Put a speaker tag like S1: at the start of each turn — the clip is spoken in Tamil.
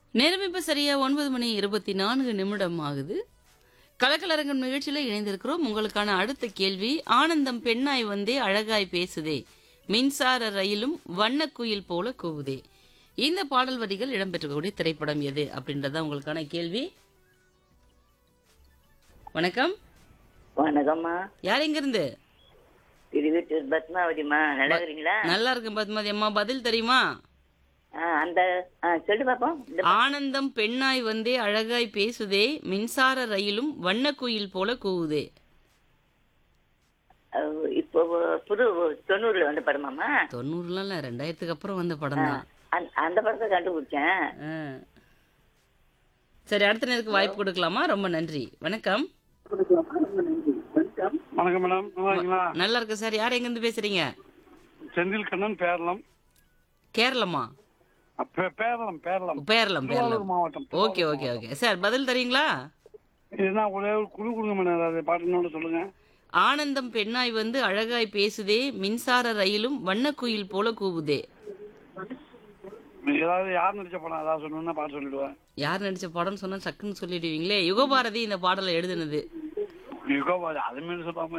S1: நேரம் இப்ப சரியா ஒன்பது மணி இருபத்தி நான்கு நிமிடம் ஆகுது கலக்கலரங்கம் நிகழ்ச்சியில இணைந்திருக்கிறோம் உங்களுக்கான அடுத்த கேள்வி ஆனந்தம் பெண்ணாய் வந்தே அழகாய் பேசுதே மின்சார ரயிலும் வண்ணக்குயில் போல கூவுதே இந்த பாடல் வரிகள் இடம்பெற்றக்கூடிய திரைப்படம் எது அப்படின்றத உங்களுக்கான கேள்வி வணக்கம்
S2: வணக்கம்மா
S1: யார் எங்க இருந்து
S2: திருவீட்டூர் பத்மாவதிம்மா நல்லா இருக்கிறீங்களா
S1: நல்லா இருக்கும் பத்மாதி அம்மா பதில் தெரியுமா
S2: ஆ, அந்த ஆ, சொல்லு பாப்போம் இந்த
S1: ஆனந்தம் பெண்ணாய் வந்தே அழகாய் பேசுதே மின்சார ரயிலும் வண்ணக்குயில் போல கூவுதே
S2: அஹ், இப்போ புது தொண்ணூறுல வந்த படமாம்மா
S1: தொண்ணூறுலாம் இல்ல ரெண்டாயிரத்துக்கு அப்புறம் வந்த படம் தான்
S2: அந்த- அந்த படத்தை கண்டுபிடிச்சேன்
S1: சரி அடுத்த நேரத்துக்கு வாய்ப்பு கொடுக்கலாமா ரொம்ப நன்றி வணக்கம்
S3: வணக்கம் மேடம் நல்லா இருக்கீங்களா
S1: நல்லா இருக்கு சார் யார் எங்க இருந்து பேசுறீங்க
S3: செந்தில் கண்ணன் பேரளம்
S1: கேரளமா
S3: பே- பேரளம் பேரளம்
S1: பேரளம்
S3: திருவாரூர்
S1: பேரளம்
S3: மாவட்டம்
S1: ஓகே ஓகே ஓகே சார் பதில் தரீங்களா
S3: இதுனா ஒரே ஒரு குழு கொடுங்க மேடம் ஏதாவது பாட்டுனோட சொல்லுங்க
S1: ஆனந்தம் பெண்ணாய் வந்து அழகாய் பேசுதே மின்சார ரயிலும் வண்ணக்குயில் போல கூவுதே
S3: ஏதாவது யார் நடிச்ச படம் ஏதாவது சொல்லணும்னா பாட்டு சொல்லிடுவேன்
S1: யார் நடிச்ச படம்னு சொன்னா சக்குன்னு சொல்லிடுவீங்களே யுகபாரதி இந்த பாடலை எழுதுனது
S3: யுகபாதி அது மாதிரி சொல்லாம